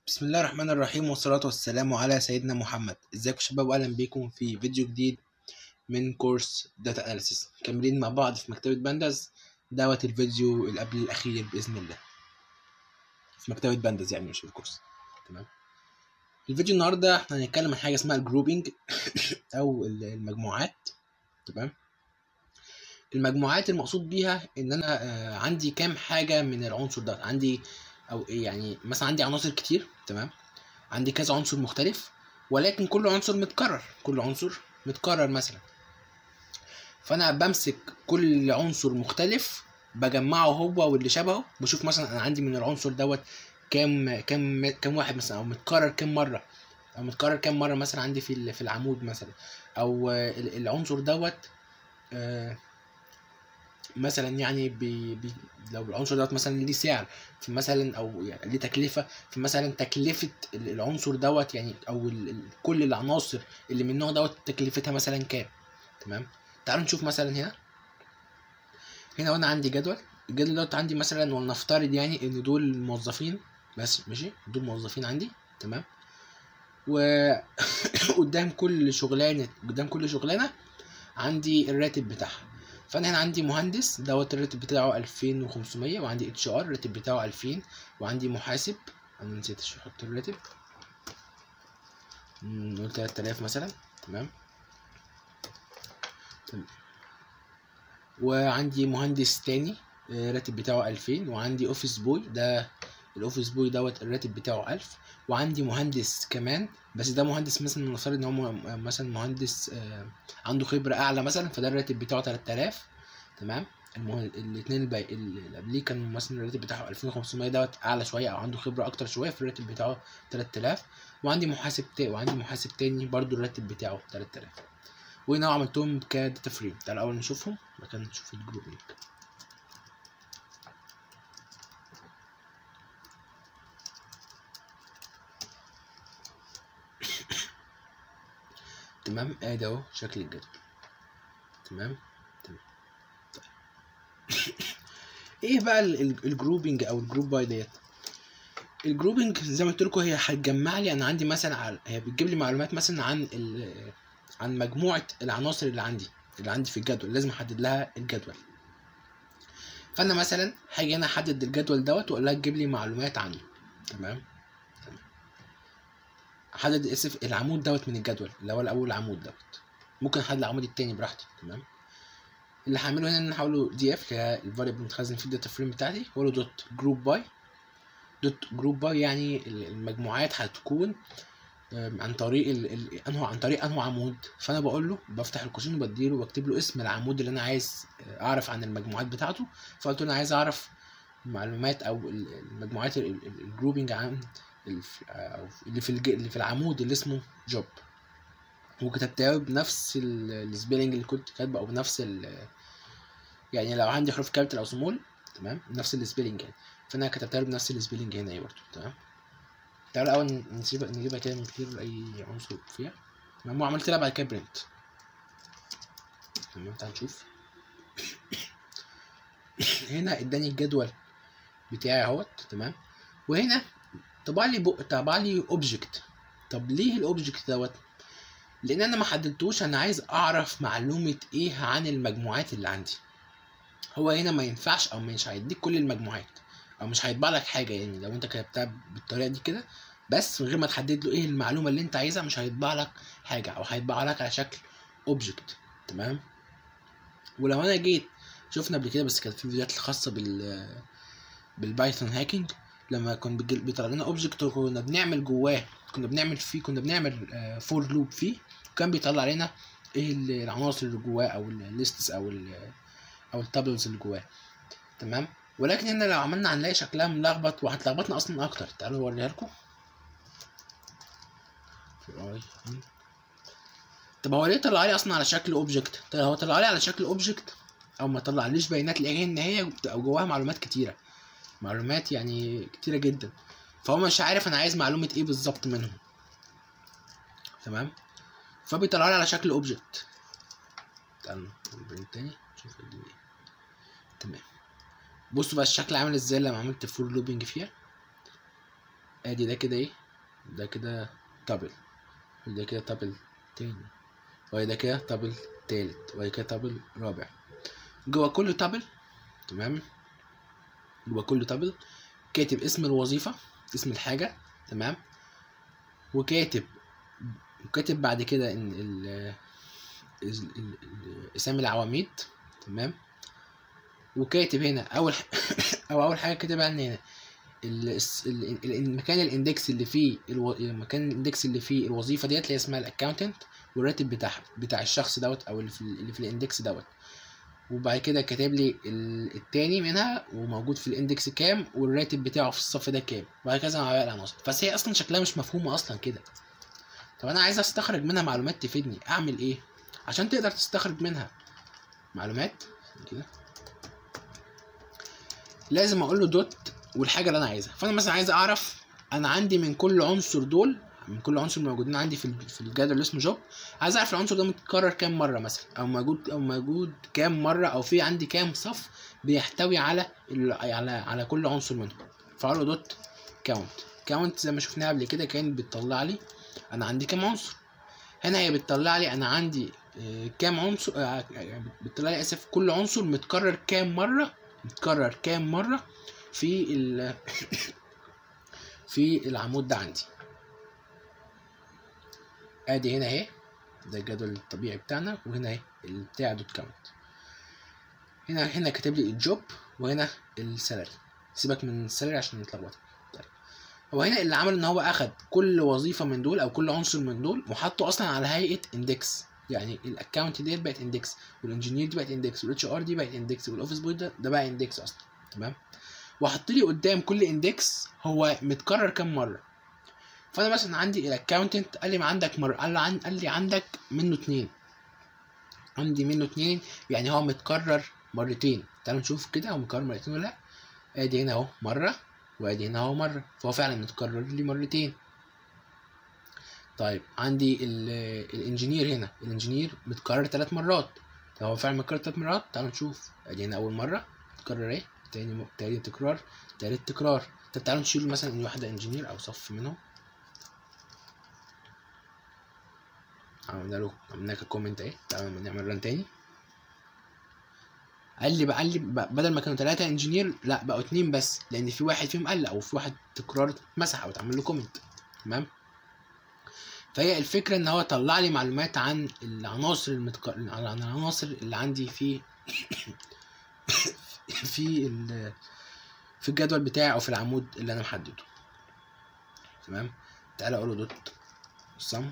بسم الله الرحمن الرحيم والصلاة والسلام على سيدنا محمد ازيكم يا شباب واهلا بيكم في فيديو جديد من كورس داتا اناليسيس كاملين مع بعض في مكتبة بانداز دوت الفيديو اللي قبل الاخير باذن الله في مكتبة بانداز يعني مش في الكورس تمام الفيديو النهارده احنا هنتكلم عن حاجة اسمها الجروبينج او المجموعات تمام المجموعات المقصود بيها ان انا آه، عندي كام حاجة من العنصر ده عندي او إيه يعني مثلا عندي عناصر كتير تمام عندي كذا عنصر مختلف ولكن كل عنصر متكرر كل عنصر متكرر مثلا فانا بمسك كل عنصر مختلف بجمعه هو واللي شبهه بشوف مثلا انا عندي من العنصر دوت كام كام كام واحد مثلا او متكرر كام مره او متكرر كام مره مثلا عندي في ال- في العمود مثلا او آه، ال- العنصر دوت آه، مثلا يعني بي بي لو العنصر دوت مثلا ليه سعر في مثلا او يعني ليه تكلفه في مثلا تكلفه ال- العنصر دوت يعني او ال ال كل العناصر اللي من النوع دوت تكلفتها مثلا كام تمام تعالوا نشوف مثلا هنا هنا وانا عندي جدول الجدول دوت عندي مثلا ولنفترض يعني ان دول موظفين بس ماشي دول موظفين عندي تمام وقدام كل شغلانه قدام كل شغلانه عندي الراتب بتاعها فانا هنا عندي مهندس دوت الراتب بتاعه 2500 وعندي اتش ار الراتب بتاعه 2000 وعندي محاسب انا نسيت احط الراتب مم، نقول 3000 مثلا تمام تمام. وعندي مهندس تاني آه، الراتب بتاعه 2000 وعندي اوفيس بوي ده الاوفيس بوي دوت الراتب بتاعه 1000 وعندي مهندس كمان بس ده مهندس مثلا نفترض ان هو م- مثلا مهندس آه، عنده خبرة أعلى مثلا فده الراتب بتاعه 3000 تمام المه... الاثنين الباقي اللي قبليه كان مثلا الراتب بتاعه 2500 دوت أعلى شوية أو عنده خبرة أكتر شوية في الراتب بتاعه 3000 وعندي محاسب تا... وعندي محاسب تاني برضو الراتب بتاعه 3000 وهنا عملتهم كداتا فريم تعالوا الأول نشوفهم بعد كده نشوف الجروبينج تمام ادي اهو شكل الجدول تمام تمام طيب. ايه بقى ال- ال- الجروبينج او الجروب باي ديت الجروبينج زي ما قلت لكم هي هتجمع لي انا عندي مثلا على- هي بتجيب لي معلومات مثلا عن ال... عن مجموعه العناصر اللي عندي اللي عندي في الجدول لازم احدد لها الجدول فانا مثلا هاجي انا احدد الجدول دوت واقول لها تجيب لي معلومات عنه تمام تمام احدد اسف العمود دوت من الجدول اللي هو الاول عمود دوت ممكن احدد العمود التاني براحتي تمام اللي هعمله هنا ان انا هحوله دي اف اللي هي الفاريبل متخزن في الداتا فريم بتاعتي هقول له دوت جروب باي دوت جروب باي يعني ال- المجموعات هتكون آم، عن طريق ال... ال... انه عن طريق انه عمود فانا بقول له بفتح القوسين وبديله واكتب له اسم العمود اللي انا عايز آه، اعرف عن المجموعات بتاعته فقلت له انا عايز اعرف معلومات او ال- المجموعات ال- ال- الجروبينج عن الف- أو اللي في الج... اللي في العمود اللي اسمه جوب وكتبتها بنفس ال- السبيلنج اللي كنت كاتبه او بنفس ال... يعني لو عندي حروف كابيتال او سمول تمام نفس السبيلنج يعني فانا كتبتها له بنفس السبيلنج هنا برضه تمام تعالوا الاول نسيبها نجيبها كده من غير اي عنصر فيها تمام وعملت لها بعد كده برنت تمام تعال نشوف هنا اداني الجدول بتاعي اهوت تمام وهنا طبع لي بق... طبع لي اوبجكت طب ليه الاوبجكت دوت لان انا ما حددتوش انا عايز اعرف معلومه ايه عن المجموعات اللي عندي هو هنا ما ينفعش او مش هيديك كل المجموعات او مش هيطبع لك حاجه يعني لو انت كتبتها بالطريقه دي كده بس من غير ما تحدد له ايه المعلومه اللي انت عايزها مش هيطبع لك حاجه او هيطبع لك على شكل اوبجكت تمام ولو انا جيت شفنا قبل كده بس كانت في فيديوهات الخاصه بال بالبايثون هاكينج لما كان بيجي- بيطلع لنا اوبجكت وكنا بنعمل جواه كنا بنعمل فيه كنا بنعمل فور لوب فيه وكان بيطلع لنا ايه ال- العناصر اللي جواه او الليستس او ال او التابلز اللي جواه تمام ولكن هنا لو عملنا هنلاقي شكلها ملخبط وهتلخبطنا اصلا اكتر تعالوا اوريها لكم في اي طب هو ليه طلع لي اصلا على شكل اوبجكت طب هو طلع لي على شكل اوبجكت او ما طلعليش بيانات لقيها ان هي بتبقى جواها معلومات كتيره معلومات يعني كتيره جدا فهو مش عارف انا عايز معلومه ايه بالظبط منهم تمام فبيطلع لي على شكل اوبجكت تعالوا نبرنت تاني نشوف دي ايه تمام بصوا بقى الشكل عامل ازاي لما عملت فور لوبينج فيها ادي ده كده ايه ده كده تابل وده كده تابل تاني وده كده تابل تالت وده كده تابل رابع جوه كل تابل تمام جوه كل تابل كاتب اسم الوظيفة اسم الحاجة تمام وكاتب وكاتب بعد كده ان ال ال- ال- ال- اسامي العواميد تمام وكاتب هنا اول او اول حاجه كاتبها ان هنا ال- الس- ال- ال- المكان الاندكس اللي فيه الو... المكان الاندكس اللي فيه الوظيفه ديت اللي هي اسمها الاكونتنت والراتب بتاعها بتاع الشخص دوت او اللي في, اللي في الاندكس دوت وبعد كده كاتب لي ال- التاني منها وموجود في الاندكس كام والراتب بتاعه في الصف ده كام وهكذا مع باقي العناصر بس هي اصلا شكلها مش مفهومه اصلا كده طب انا عايز استخرج منها معلومات تفيدني اعمل ايه عشان تقدر تستخرج منها معلومات كده لازم اقول له دوت والحاجه اللي انا عايزها فانا مثلا عايز اعرف انا عندي من كل عنصر دول من كل عنصر موجودين عندي في ال- في الجدول اللي اسمه جوب عايز اعرف العنصر ده متكرر كام مره مثلا او موجود او موجود كام مره او في عندي كام صف بيحتوي على ال- على على كل عنصر منهم فاقول له دوت كاونت كاونت زي ما شفناها قبل كده كانت بتطلع لي انا عندي كام عنصر هنا هي بتطلع لي انا عندي آه، كام عنصر آه، آه، بتطلع لي اسف كل عنصر متكرر كام مره متكرر كام مره في ال في العمود ده عندي ادي هنا اهي ده الجدول الطبيعي بتاعنا وهنا اهي بتاع دوت كاونت هنا هنا كاتب لي الجوب وهنا السالري سيبك من السالري عشان نتلخبط طيب هو هنا اللي عمل ان هو اخد كل وظيفه من دول او كل عنصر من دول وحطه اصلا على هيئه اندكس يعني الاكونت ديت بقت اندكس والانجينير دي بقت اندكس والاتش ار دي بقت اندكس والاوفيس بوي ده ده بقى اندكس اصلا تمام وحط لي قدام كل اندكس هو متكرر كام مره فانا مثلا عندي الاكونتنت قال لي ما عندك مره قال لي عن... قال لي عندك منه اتنين عندي منه اتنين يعني هو متكرر مرتين تعالوا نشوف كده هو متكرر مرتين ولا لا ادي هنا اهو مره وادي هنا اهو مره فهو فعلا متكرر لي مرتين طيب عندي ال- الانجينير هنا الانجينير متكرر ثلاث مرات طب هو فعلا متكرر ثلاث مرات تعالوا نشوف ادي هنا اول مره متكرر ايه تاني م... تاني تكرار تالت تكرار طب تعالوا نشيل مثلا واحده انجينير او صف منهم عملنا له عملنا كومنت اهي تعالوا نعمل ران تاني قال لي بقى قال لي بقى بدل ما كانوا ثلاثة انجينير لا بقوا اتنين بس لان في واحد فيهم قل او في واحد تكرار مسح او اتعمل له كومنت تمام فهي الفكرة ان هو طلع لي معلومات عن العناصر المتك... عن العناصر اللي عندي في في ال... في الجدول بتاعي او في العمود اللي انا محدده تمام تعالى اقول له دوت sum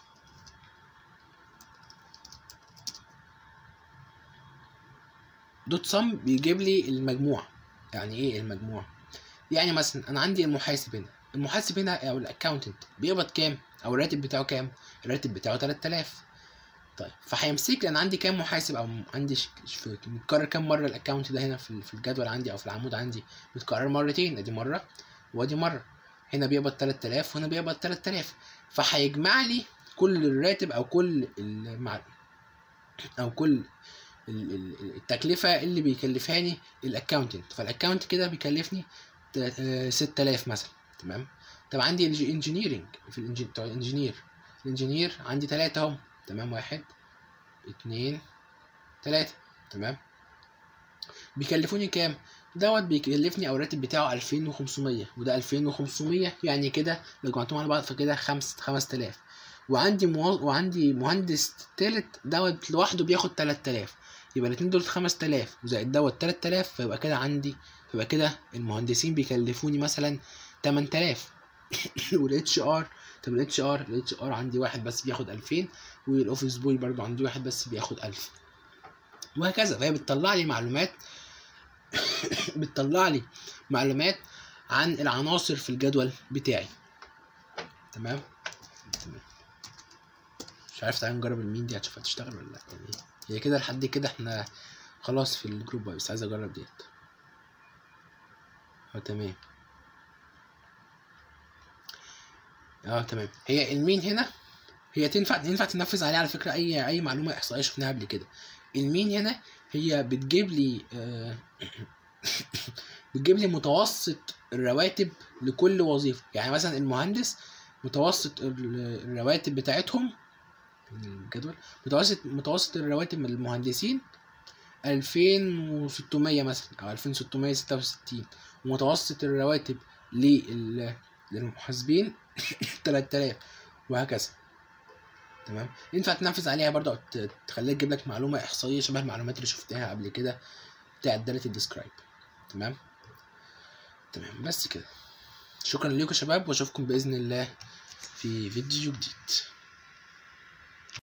دوت سم بيجيب لي المجموع يعني ايه المجموع يعني مثلا انا عندي المحاسب هنا المحاسب هنا او الاكاونتنت بيقبض كام او الراتب بتاعه كام الراتب بتاعه 3000 طيب فهيمسك لي انا عندي كام محاسب او عندي ش... ش... متكرر كام مره الاكونت ده هنا في في الجدول عندي او في العمود عندي متكرر مرتين ادي مره وادي مره هنا بيقبض 3000 وهنا بيقبض 3000 فهيجمع لي كل الراتب او كل المع... او كل ال- ال- التكلفه اللي بيكلفاني الاكونتنت فالاكونت كده بيكلفني ت- آه، 6000 مثلا تمام طب عندي الانجينيرنج في الانجين بتوع الانجينير الانجينير عندي ثلاثة اهم تمام واحد اتنين تلاتة تمام بيكلفوني كام دوت بيكلفني او الراتب بتاعه 2500 وده 2500 يعني كده لو جمعتهم على بعض فكده خمس 5000 وعندي مو... وعندي مهندس تالت دوت لوحده بياخد 3000 يبقى الاتنين دول 5000 وزائد دوت 3000 فيبقى كده عندي يبقى كده المهندسين بيكلفوني مثلا 8000 والاتش ار طب الاتش ار الاتش ار عندي واحد بس بياخد 2000 والاوفيس بوي برضو عندي واحد بس بياخد 1000 وهكذا فهي بتطلع لي معلومات بتطلع لي معلومات عن العناصر في الجدول بتاعي تمام تمام مش عارف تعالى نجرب المين دي هتشوفها تشتغل ولا لا يعني هي كده لحد كده احنا خلاص في الجروب بس عايز اجرب ديت اه تمام اه تمام هي المين هنا هي تنفع ينفع تنفذ عليها على فكره اي اي معلومه احصائيه شفناها قبل كده المين هنا هي بتجيب لي آه بتجيب لي متوسط الرواتب لكل وظيفه يعني مثلا المهندس متوسط ال- الرواتب بتاعتهم الجدول متوسط متوسط الرواتب من المهندسين 2600 مثلا او 2666 ومتوسط الرواتب لل- للمحاسبين 3000 وهكذا تمام ينفع تنفذ عليها برضه أو ت- تخليها تجيب لك معلومه احصائيه شبه المعلومات اللي شفتها قبل كده بتاعت داله الديسكرايب تمام تمام بس كده شكرا لكم يا شباب واشوفكم باذن الله في فيديو جديد